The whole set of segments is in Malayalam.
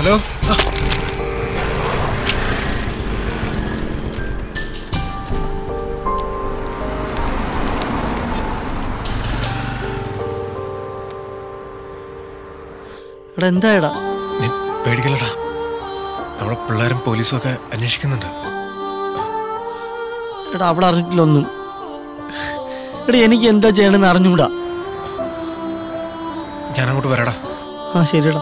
ഹലോ എടാ എന്തായടാ നീ പേടിക്കലടാ നമ്മുടെ പിള്ളേരും പോലീസും ഒക്കെ അന്വേഷിക്കുന്നുണ്ട് എടാ അവിടെ അറിഞ്ഞിട്ടില്ല ഒന്നും എടാ എനിക്ക് എന്താ ചെയ്യണമെന്ന് അറിഞ്ഞൂടാ ഞാൻ അങ്ങോട്ട് വരാടാ ആ ശരിയടാ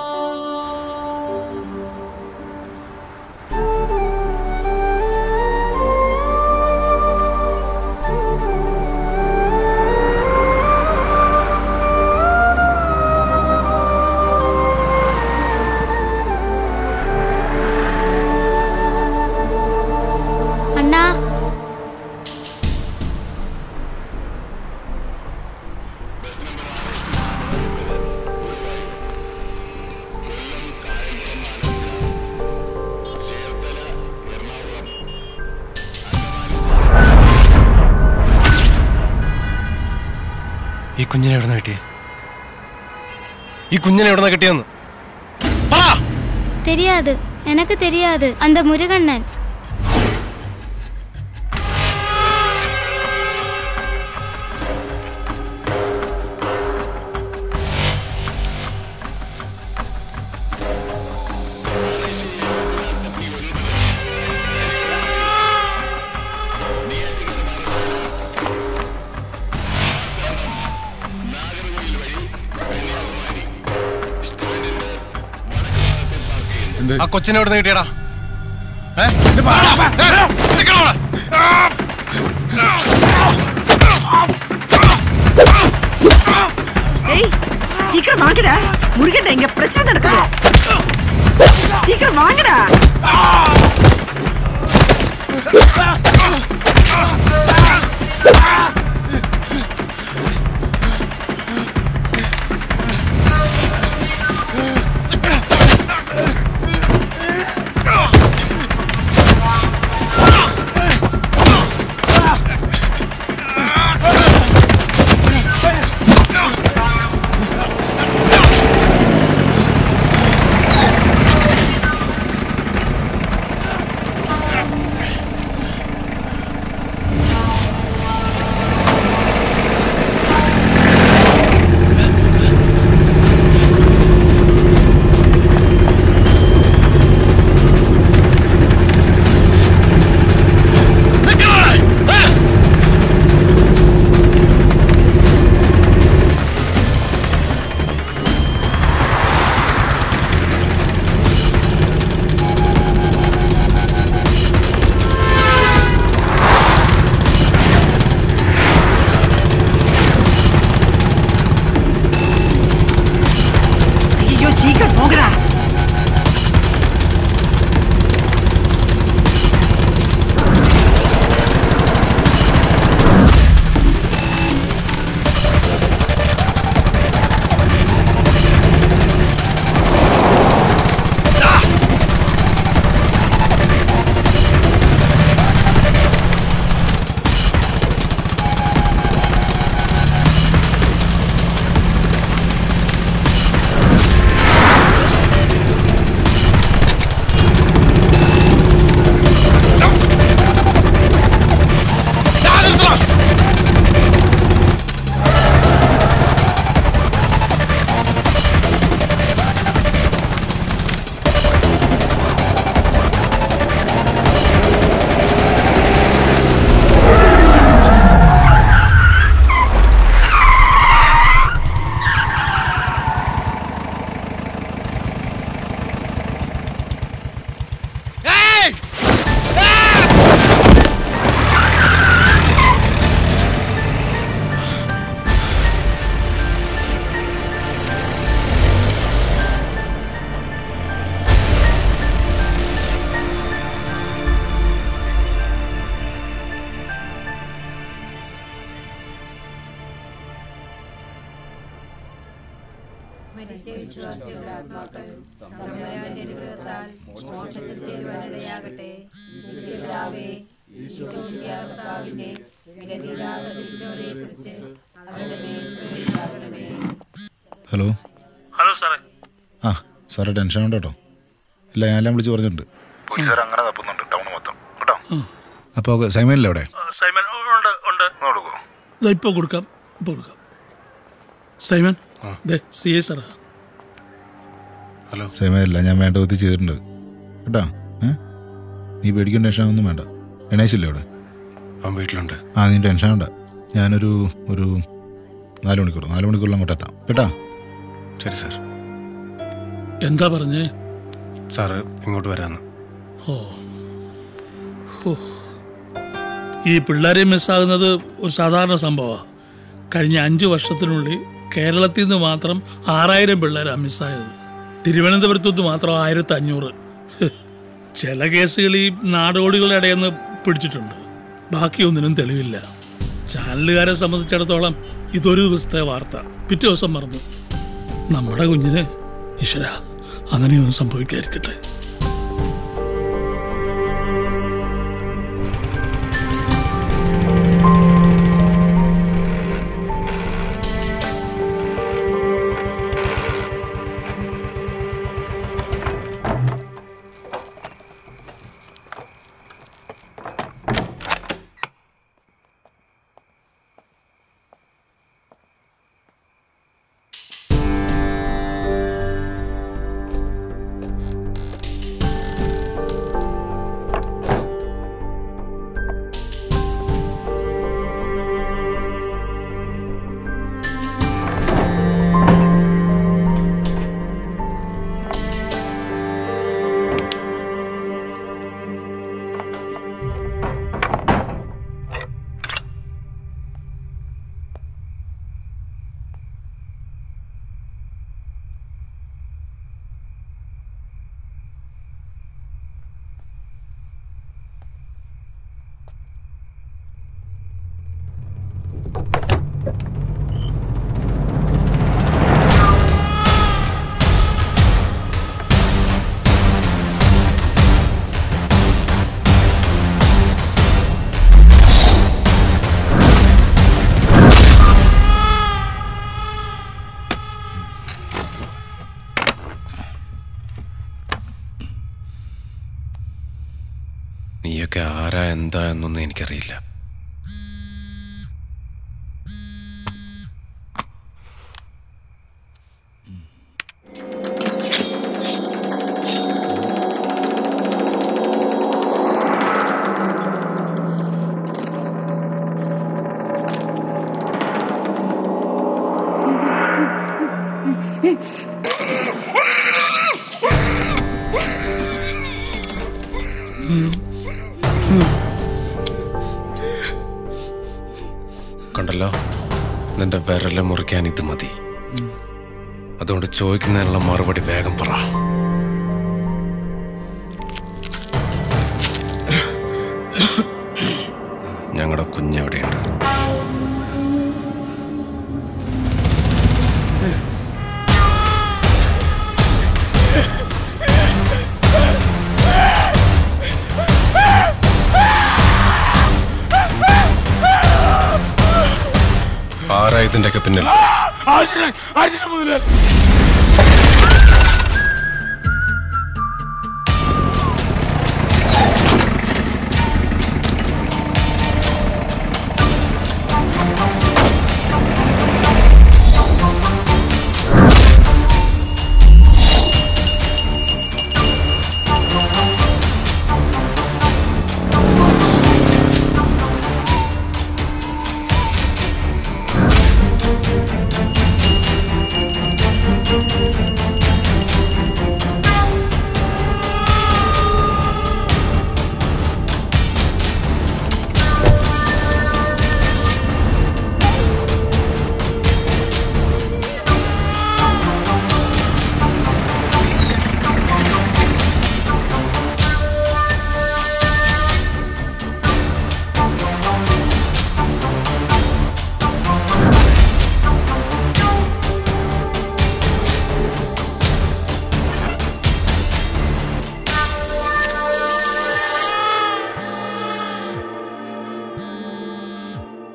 അണ്ണാ ഈ കുഞ്ഞിനെ എവിടുന്ന കിട്ടിയേ ഈ കുഞ്ഞിനെ എവിടുന്ന കിട്ടിയെന്ന് தெரியாது எனக்கு தெரியாது அந்த முருகண்ணன் ആ കൊച്ചിനെ എവിടുന്ന് കിട്ടിയടാ ഏ? ഇത് പാടാ. ഏ, നിക്കടാ അവിടെ. ஏய் சீக்கிரம் வாங்கடா முருகன்டா இங்க பிரச்சனை நடக்குது சீக்கிரம் வாங்கடா ஐயோ சீக்கிரம் போங்கடா മരിച്ച വിശ്വാസികളുടെ ആത്മാക്കൾ തമ്പുരാന്റെ അനുഗ്രഹത്താൽ മോക്ഷത്തിൽ ചേരുവാനിടയാകട്ടെ പിതാവേ ഈശോമിശിഹാകർത്താവിന്റെ വിലതീരാതെ തിരിച്ചവരെ കുറിച്ച് അവരുടെ മേൽ പ്രേരിതാകണമേ ഹലോ ഹലോ സാറേ ആ സാറേ ടെൻഷൻ വേണ്ട കേട്ടോ ഇല്ല ഞാനെല്ലാം വിളിച്ച് പറഞ്ഞിട്ടുണ്ട് പോലീസുകാർ അങ്ങനെ തപ്പുന്നുണ്ട് ടൗൺ മൊത്തം കേട്ടോ അപ്പോൾ സൈമനില്ല അവിടെ സൈമൻ ഉണ്ട് ഉണ്ട് ഒന്ന് കൊടുക്കോ ദാ ഇപ്പൊ കൊടുക്കാം ഇപ്പൊ കൊടുക്കാം സൈമൻ ദേ സി എ സാറാ ഹലോ സൈമനില്ല ഞാൻ വേണ്ട ഒത്തി ചെയ്തിട്ടുണ്ട് കേട്ടോ ഏ നീ പേടിക്കേണ്ട ടെൻഷൻ ഒന്നും വേണ്ട ഗണേശില്ലേ അവിടെ അവൻ വീട്ടിലുണ്ട് ആ നീ ടെൻഷൻ വേണ്ട ഞാനൊരു ഒരു നാല് മണിക്കൂർ നാല് മണിക്കൂറിൽ അങ്ങോട്ട് എത്താം കേട്ടോ ശരി സാർ എന്താ പറഞ്ഞേ സാറ് ഇങ്ങോട്ട് വരാന്ന് ഓ ഹോ. ഈ പിള്ളേരെ മിസ്സാകുന്നത് ഒരു സാധാരണ സംഭവമാണ് കഴിഞ്ഞ അഞ്ചു വർഷത്തിനുള്ളിൽ കേരളത്തിൽ നിന്ന് മാത്രം ആറായിരം പിള്ളേരാണ് മിസ്സായത് തിരുവനന്തപുരത്തു നിന്ന് മാത്രം ആയിരത്തി അഞ്ഞൂറ് ചില കേസുകൾ ഈ നാടോടികളുടെ ഇടയിൽ നിന്ന് പിടിച്ചിട്ടുണ്ട് ബാക്കിയൊന്നിനും തെളിവില്ല ചാനലുകാരെ സംബന്ധിച്ചിടത്തോളം ഇതൊരു ദിവസത്തെ വാർത്ത പിറ്റേ ദിവസം മറന്നു നമ്മുടെ കുഞ്ഞിന് ഈശ്വര അങ്ങനെയൊന്നും സംഭവിക്കാതിരിക്കട്ടെ നീയൊക്കെ ആരാ എന്താ എന്നൊന്നും എനിക്കറിയില്ല കണ്ടല്ലോ നിന്റെ വിരല് മുറിക്കാൻ ഇത് മതി അതുകൊണ്ട് ചോദിക്കുന്നതിനുള്ള മറുപടി വേഗം പറ ഞങ്ങളുടെ കുഞ്ഞെവിടെയുണ്ട് ആരാ ഇതിന്റെയൊക്കെ പിന്നിൽ ആഴ്ച ആഴ്ച മുതലാളി